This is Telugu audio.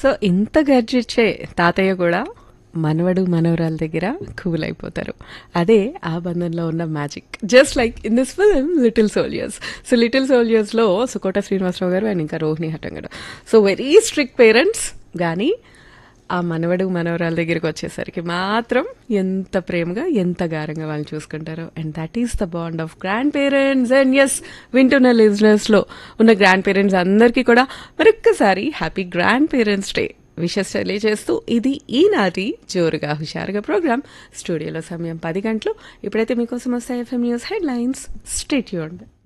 సో ఇంత గర్జిచ్చే తాతయ్య కూడా మనవడు మనవరాల దగ్గర కూల్ అయిపోతారు అదే ఆ బంధంలో ఉన్న magic just like in this film little soldiers so little సోల్జర్స్లో సుకోట శ్రీనివాసరావు గారు అండ్ ఇంకా రోహిణి హట్టం గారు సో వెరీ స్ట్రిక్ట్ పేరెంట్స్ కానీ ఆ మనవడు మనవరాల దగ్గరికి వచ్చేసరికి మాత్రం ఎంత ప్రేమగా ఎంత గారంగా వాళ్ళు చూసుకుంటారో and that is the bond of grandparents and yes వింటున్న లిజినెస్ లో ఉన్న గ్రాండ్ పేరెంట్స్ అందరికీ కూడా మరొక్కసారి happy grandparents day wishes తెలియజేస్తూ ఇది ఈనాటి జోరుగా హుషారుగా ప్రోగ్రామ్ స్టూడియోలో సమయం పది గంటలు ఇప్పుడైతే మీకోసం వస్తాయి FM news headlines state యూన్